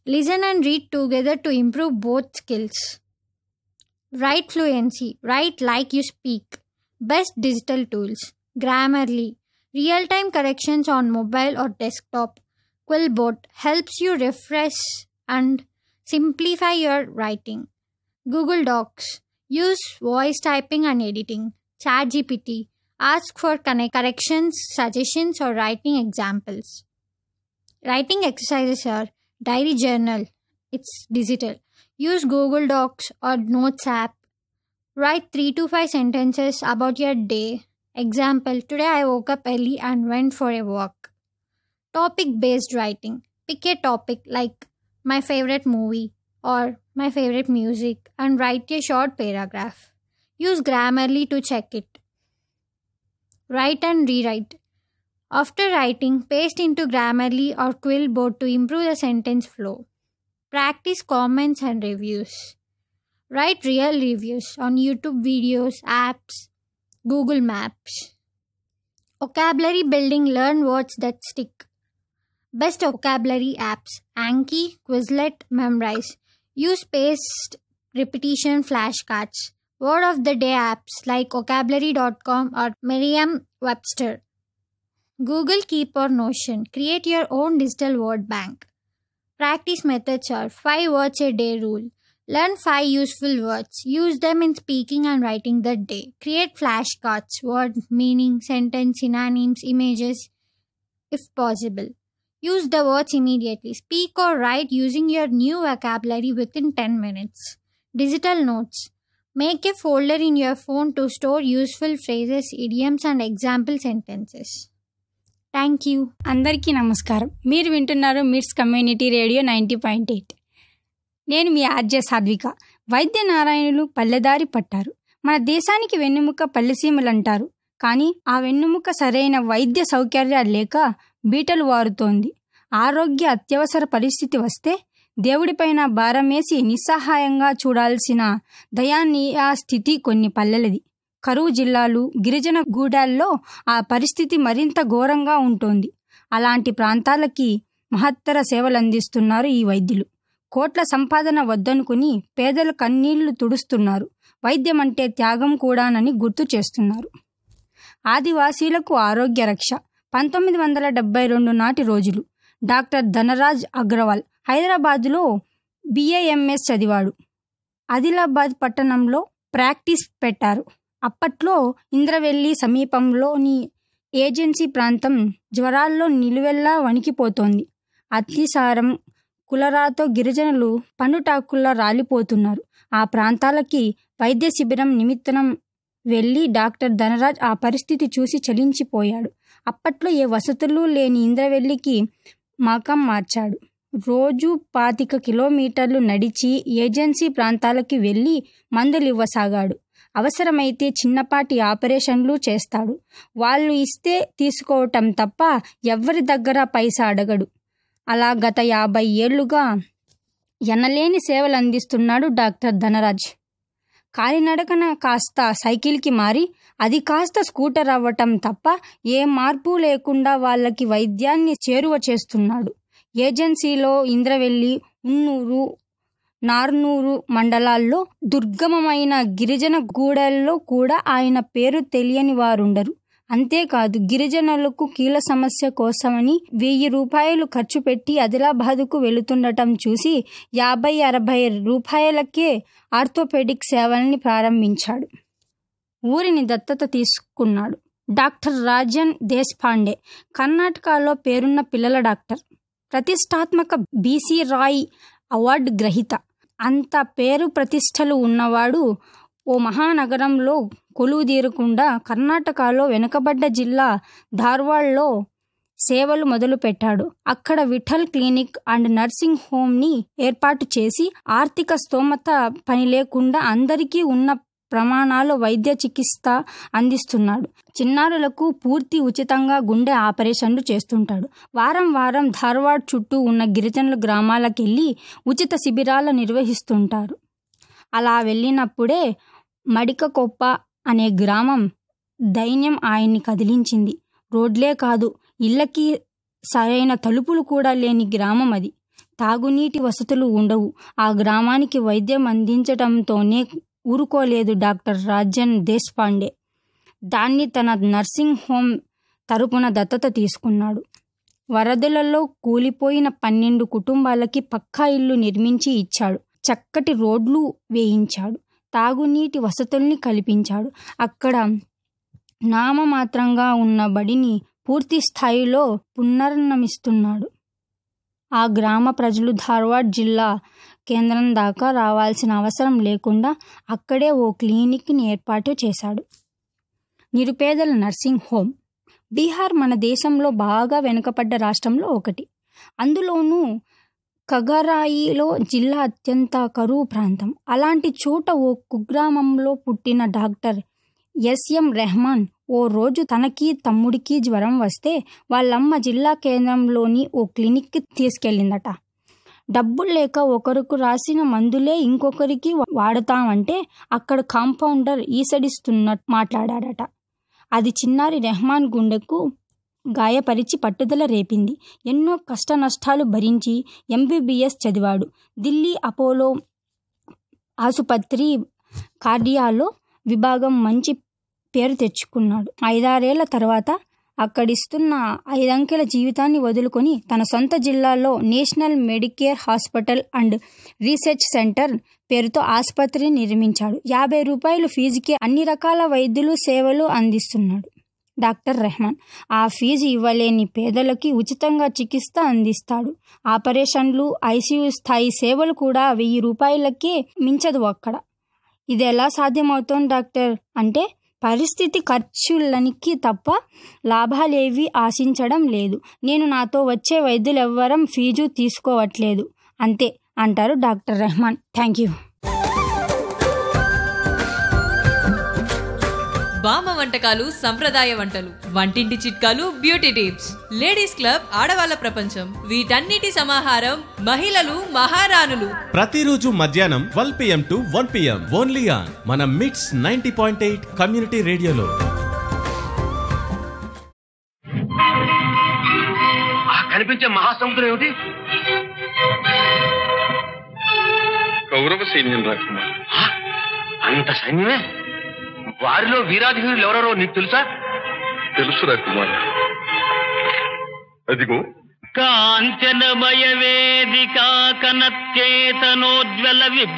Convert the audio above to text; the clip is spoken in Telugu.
Listen and read together to improve both skills. Write fluency. Write like you speak. Best digital tools. Grammarly. Real time corrections on mobile or desktop. Quillbot helps you refresh and simplify your writing. Google Docs. Use voice typing and editing. ChatGPT. Ask for connect- corrections, suggestions, or writing examples. Writing exercises are diary journal. It's digital. Use Google Docs or Notes app. Write 3 to 5 sentences about your day. Example Today I woke up early and went for a walk. Topic based writing. Pick a topic like my favorite movie or my favorite music and write a short paragraph. Use Grammarly to check it. Write and rewrite. After writing, paste into Grammarly or Quillbot to improve the sentence flow. Practice comments and reviews. Write real reviews on YouTube videos, apps, Google Maps. Vocabulary building learn words that stick. Best vocabulary apps Anki, Quizlet, Memrise. Use spaced repetition flashcards. Word of the day apps like vocabulary.com or Merriam Webster. Google Keep or Notion. Create your own digital word bank. Practice methods are 5 words a day rule. Learn 5 useful words. Use them in speaking and writing that day. Create flashcards, word, meaning, sentence, synonyms, images, if possible. Use the words immediately. Speak or write using your new vocabulary within 10 minutes. Digital notes. Make a folder in your phone to store useful phrases, idioms, and example sentences. Thank you. అందరికీ నమస్కారం మీరు వింటున్నారు MITS community radio ninety point eight నేను మీ ఆర్జే సాధ్విక వైద్య నారాయణులు పల్లెదారి పట్టారు మన దేశానికి వెన్నెముక పల్లెసీమలు అంటారు కానీ ఆ వెన్నెముక సరైన వైద్య సౌకర్యాలు లేక బీటలు వారుతోంది ఆరోగ్య అత్యవసర పరిస్థితి వస్తే దేవుడిపైన భారమేసి నిస్సహాయంగా చూడాల్సిన దయానీయ స్థితి కొన్ని పల్లెలది కరువు జిల్లాలు గిరిజన గూడాల్లో ఆ పరిస్థితి మరింత ఘోరంగా ఉంటుంది అలాంటి ప్రాంతాలకి మహత్తర సేవలు అందిస్తున్నారు ఈ వైద్యులు కోట్ల సంపాదన వద్దనుకుని పేదల కన్నీళ్లు తుడుస్తున్నారు వైద్యం అంటే త్యాగం కూడానని గుర్తు చేస్తున్నారు ఆదివాసీలకు ఆరోగ్య రక్ష పంతొమ్మిది వందల డెబ్బై రెండు నాటి రోజులు డాక్టర్ ధనరాజ్ అగ్రవాల్ హైదరాబాదులో బిఏఎంఎస్ చదివాడు ఆదిలాబాద్ పట్టణంలో ప్రాక్టీస్ పెట్టారు అప్పట్లో ఇంద్రవెల్లి సమీపంలోని ఏజెన్సీ ప్రాంతం జ్వరాల్లో నిలువెల్లా వణికిపోతోంది అతిసారం కులరాతో గిరిజనులు పండుటాకుల్లా రాలిపోతున్నారు ఆ ప్రాంతాలకి వైద్య శిబిరం నిమిత్తనం వెళ్ళి డాక్టర్ ధనరాజ్ ఆ పరిస్థితి చూసి చలించిపోయాడు అప్పట్లో ఏ వసతులు లేని ఇంద్రవెల్లికి మకం మార్చాడు రోజు పాతిక కిలోమీటర్లు నడిచి ఏజెన్సీ ప్రాంతాలకి వెళ్ళి మందులు ఇవ్వసాగాడు అవసరమైతే చిన్నపాటి ఆపరేషన్లు చేస్తాడు వాళ్ళు ఇస్తే తీసుకోవటం తప్ప ఎవ్వరి దగ్గర పైసా అడగడు అలా గత యాభై ఏళ్లుగా ఎనలేని సేవలు అందిస్తున్నాడు డాక్టర్ ధనరాజ్ కాలినడకన కాస్త సైకిల్కి మారి అది కాస్త స్కూటర్ అవ్వటం తప్ప ఏ మార్పు లేకుండా వాళ్ళకి వైద్యాన్ని చేరువ చేస్తున్నాడు ఏజెన్సీలో ఇంద్రవెల్లి ఉన్నూరు నార్నూరు మండలాల్లో దుర్గమమైన గిరిజన గూడెల్లో కూడా ఆయన పేరు తెలియని వారుండరు అంతేకాదు గిరిజనులకు కీల సమస్య కోసమని వెయ్యి రూపాయలు ఖర్చు పెట్టి ఆదిలాబాదుకు వెళుతుండటం చూసి యాభై అరవై రూపాయలకే ఆర్థోపెడిక్ సేవల్ని ప్రారంభించాడు ఊరిని దత్తత తీసుకున్నాడు డాక్టర్ రాజన్ దేశ్పాండే కర్ణాటకలో పేరున్న పిల్లల డాక్టర్ ప్రతిష్టాత్మక బీసీ రాయ్ అవార్డు గ్రహీత అంత పేరు ప్రతిష్టలు ఉన్నవాడు ఓ మహానగరంలో కొలువుదీరకుండా కర్ణాటకలో వెనుకబడ్డ జిల్లా ధార్వాడ్లో సేవలు మొదలుపెట్టాడు అక్కడ విఠల్ క్లినిక్ అండ్ నర్సింగ్ హోమ్ని ఏర్పాటు చేసి ఆర్థిక స్తోమత పని లేకుండా అందరికీ ఉన్న ప్రమాణాలు వైద్య చికిత్స అందిస్తున్నాడు చిన్నారులకు పూర్తి ఉచితంగా గుండె ఆపరేషన్లు చేస్తుంటాడు వారం వారం ధార్వాడ్ చుట్టూ ఉన్న గిరిజనుల గ్రామాలకెళ్ళి ఉచిత శిబిరాలు నిర్వహిస్తుంటారు అలా వెళ్ళినప్పుడే మడికకొప్ప అనే గ్రామం దైన్యం ఆయన్ని కదిలించింది రోడ్లే కాదు ఇళ్ళకి సరైన తలుపులు కూడా లేని గ్రామం అది తాగునీటి వసతులు ఉండవు ఆ గ్రామానికి వైద్యం అందించడంతోనే ఊరుకోలేదు డాక్టర్ రాజన్ దేశపాండే దాన్ని తన నర్సింగ్ హోమ్ తరపున దత్తత తీసుకున్నాడు వరదలలో కూలిపోయిన పన్నెండు కుటుంబాలకి పక్కా ఇల్లు నిర్మించి ఇచ్చాడు చక్కటి రోడ్లు వేయించాడు తాగునీటి వసతుల్ని కల్పించాడు అక్కడ నామమాత్రంగా ఉన్న బడిని పూర్తి స్థాయిలో పునర్నమిస్తున్నాడు ఆ గ్రామ ప్రజలు ధార్వాడ్ జిల్లా కేంద్రం దాకా రావాల్సిన అవసరం లేకుండా అక్కడే ఓ క్లినిక్ని ఏర్పాటు చేశాడు నిరుపేదల నర్సింగ్ హోమ్ బీహార్ మన దేశంలో బాగా వెనుకపడ్డ రాష్ట్రంలో ఒకటి అందులోనూ కగరాయిలో జిల్లా అత్యంత కరువు ప్రాంతం అలాంటి చోట ఓ కుగ్రామంలో పుట్టిన డాక్టర్ ఎస్ఎం రెహమాన్ ఓ రోజు తనకి తమ్ముడికి జ్వరం వస్తే వాళ్ళమ్మ జిల్లా కేంద్రంలోని ఓ క్లినిక్కి తీసుకెళ్ళిందట డబ్బులు లేక ఒకరికి రాసిన మందులే ఇంకొకరికి వాడతామంటే అక్కడ కాంపౌండర్ ఈసడిస్తున్నట్టు మాట్లాడాడట అది చిన్నారి రెహమాన్ గుండెకు గాయపరిచి పట్టుదల రేపింది ఎన్నో కష్ట నష్టాలు భరించి ఎంబీబీఎస్ చదివాడు ఢిల్లీ అపోలో ఆసుపత్రి కార్డియాలో విభాగం మంచి పేరు తెచ్చుకున్నాడు ఐదారేళ్ల తర్వాత అక్కడిస్తున్న ఐదంకెల జీవితాన్ని వదులుకొని తన సొంత జిల్లాలో national Medicare hospital and research centre పేరుతో ఆసుపత్రిని నిర్మించాడు యాభై రూపాయలు ఫీజుకి అన్ని రకాల వైద్యులు సేవలు అందిస్తున్నాడు డాక్టర్ రెహమాన్ ఆ ఫీజు ఇవ్వలేని పేదలకి ఉచితంగా చికిత్స అందిస్తాడు ఆపరేషన్లు ఐసీయూ స్థాయి సేవలు కూడా వెయ్యి రూపాయలకే మించదు అక్కడ ఇది ఎలా సాధ్యమవుతోంది డాక్టర్ అంటే పరిస్థితి ఖర్చులనికి తప్ప లాభాలేవి ఆశించడం లేదు నేను నాతో వచ్చే వైద్యులెవ్వరం ఫీజు తీసుకోవట్లేదు అంతే అంటారు డాక్టర్ రెహమాన్ థ్యాంక్ యూ బామ్మ వంటకాలు సంప్రదాయ వంటలు వంటింటి చిట్కాలు బ్యూటీ టిప్స్ లేడీస్ క్లబ్ ఆడవాళ్ళ ప్రపంచం వీటన్నిటి సమాహారం మహిళలు మహారాణులు ప్రతిరోజు మధ్యాహ్నం twelve PM to one PM only on మన MITS ninety point eight community రేడియోలో ఆ కనిపించే మహాసముద్రం ఏమిటి కౌరవ సైన్యం రాకుమార్ ఆ, అంత సైన్యమే వారిలో వీరాధివీరులు ఎవరెవరో నీకు తెలుసా తెలుసు రాకుమార్ అదిగో కాంచనమయ వేదిక కనత్యేతనోజ్వల